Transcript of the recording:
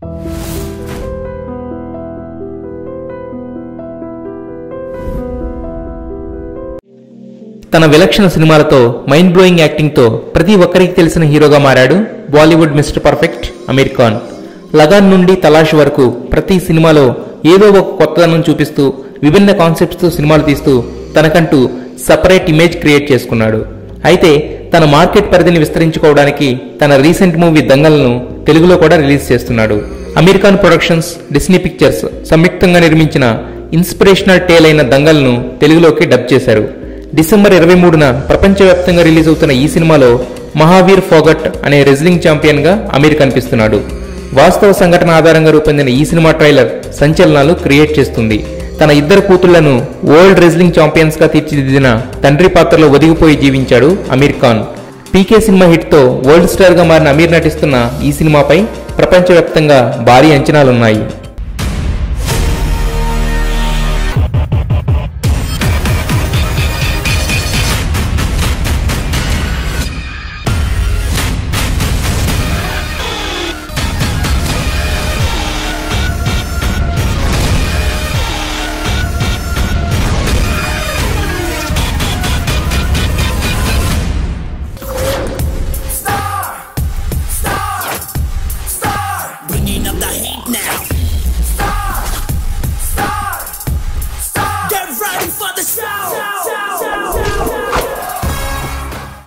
తన విలక్షణ సినిమాలతో మైండ్ బ్లోయింగ్ యాక్టింగ్తో ప్రతి ఒక్కరికి తెలిసిన హీరోగా మారాడు బాలీవుడ్ మిస్టర్ పర్ఫెక్ట్ అమీర్ ఖాన్ లగాన్ నుండి తలాష్ వరకు ప్రతి సినిమాలో ఏదో ఒక కొత్తదనం చూపిస్తూ విభిన్న కాన్సెప్ట్స్తో సినిమాలు తీస్తూ తనకంటూ సపరేట్ ఇమేజ్ క్రియేట్ చేసుకున్నాడు అయితే తన మార్కెట్ పరిధిని విస్తరించుకోవడానికి తన రీసెంట్ మూవీ దంగల్ను తెలుగులో కూడా రిలీజ్ చేస్తున్నాడు Aamir Khan productions Disney pictures సంయుక్తంగా నిర్మించిన ఇన్స్పిరేషనల్ టేల్ అయిన దంగల్ను తెలుగులోకి డబ్ చేశారు డిసెంబర్ ఇరవై మూడున ప్రపంచవ్యాప్తంగా రిలీజ్ అవుతున్న ఈ సినిమాలో మహావీర్ ఫోగట్ అనే రెజ్లింగ్ ఛాంపియన్ గా అమీర్ కనిపిస్తున్నాడు వాస్తవ సంఘటన ఆధారంగా రూపొందిన ఈ సినిమా ట్రైలర్ సంచలనాలు క్రియేట్ చేస్తుంది తన ఇద్దరు కూతుళ్లను వరల్డ్ రెజ్లింగ్ ఛాంపియన్స్ గా తీర్చిదిద్దిన తండ్రి పాత్రలో ఒదిగిపోయి జీవించాడు అమీర్ ఖాన్ పీకే సినిమా హిట్ తో వరల్డ్ స్టార్ గా మారిన అమీర్ నటిస్తున్న ఈ సినిమాపై ప్రపంచవ్యాప్తంగా భారీ అంచనాలున్నాయి